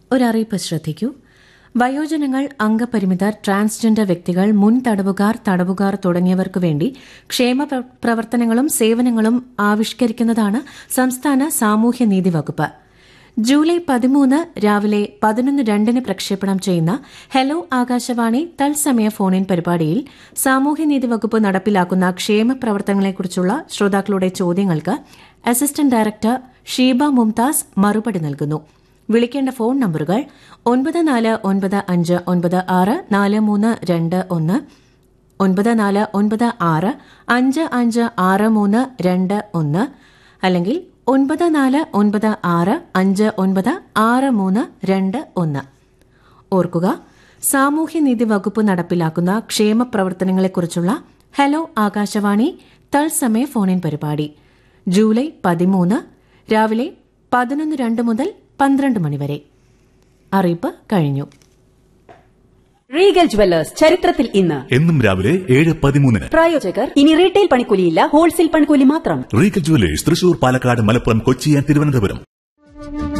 ഒരറിയിപ്പ് ശ്രദ്ധിക്കൂ വയോജനങ്ങൾ അംഗപരിമിതർ ട്രാൻസ്ജെൻഡർ വ്യക്തികൾ മുൻ തടവുകാർ തടവുകാർ തുടങ്ങിയവർക്കു വേണ്ടി ക്ഷേമ പ്ര- പ്രവർത്തനങ്ങളും സേവനങ്ങളും ആവിഷ്കരിക്കുന്നതാണ് സംസ്ഥാന സാമൂഹ്യനീതി വകുപ്പ് ജൂലൈ പതിമൂന്ന് രാവിലെ പതിനൊന്ന് രണ്ടിന് പ്രക്ഷേപണം ചെയ്യുന്ന ഹെലോ ആകാശവാണി തത്സമയ ഫോൺ ഇൻ പരിപാടിയിൽ സാമൂഹ്യനീതി വകുപ്പ് നടപ്പിലാക്കുന്ന ക്ഷേമ പ്രവർത്തനങ്ങളെക്കുറിച്ചുള്ള ശ്രോതാക്കളുടെ ചോദ്യങ്ങൾക്ക് അസിസ്റ്റന്റ് ഡയറക്ടർ ഷീബ മുംതാസ് മറുപടി നൽകുന്നു വിളിക്കേണ്ട ഫോൺ നമ്പറുകൾ ഒൻപത് നാല് ഒൻപത് അഞ്ച് ഒൻപത് ആറ് നാല് മൂന്ന് രണ്ട് ഒന്ന് ഒൻപത് നാല് ഒൻപത് ആറ് അഞ്ച് അഞ്ച് ആറ് മൂന്ന് രണ്ട് ഒന്ന് അല്ലെങ്കിൽ ഒൻപത് നാല് ഒൻപത് ആറ് അഞ്ച് ഒൻപത് ആറ് മൂന്ന് രണ്ട് ഒന്ന് ഓർക്കുക സാമൂഹ്യനീതി വകുപ്പ് നടപ്പിലാക്കുന്ന ക്ഷേമ പ്രവർത്തനങ്ങളെക്കുറിച്ചുള്ള ഹലോ ആകാശവാണി തത്സമയ ഫോണിൻ പരിപാടി ജൂലൈ പതിമൂന്ന് രാവിലെ പതിനൊന്ന് രണ്ട് മുതൽ പന്ത്രണ്ട് മണിവരെ അറിയിപ്പ് കഴിഞ്ഞു റീഗൽ ജുവല്ലേഴ്സ് ചരിത്രത്തിൽ ഇന്ന് എന്നും രാവിലെ ഏഴ് പതിമൂന്നിന് പ്രായോജകർ ഇനി റീറ്റെയിൽ പണിക്കൂലിയില്ല ഹോൾസെയിൽ പണിക്കൂലി മാത്രം Regal Jewellers Thrissur Palakkad Malappuram Kochi and Thiruvananthapuram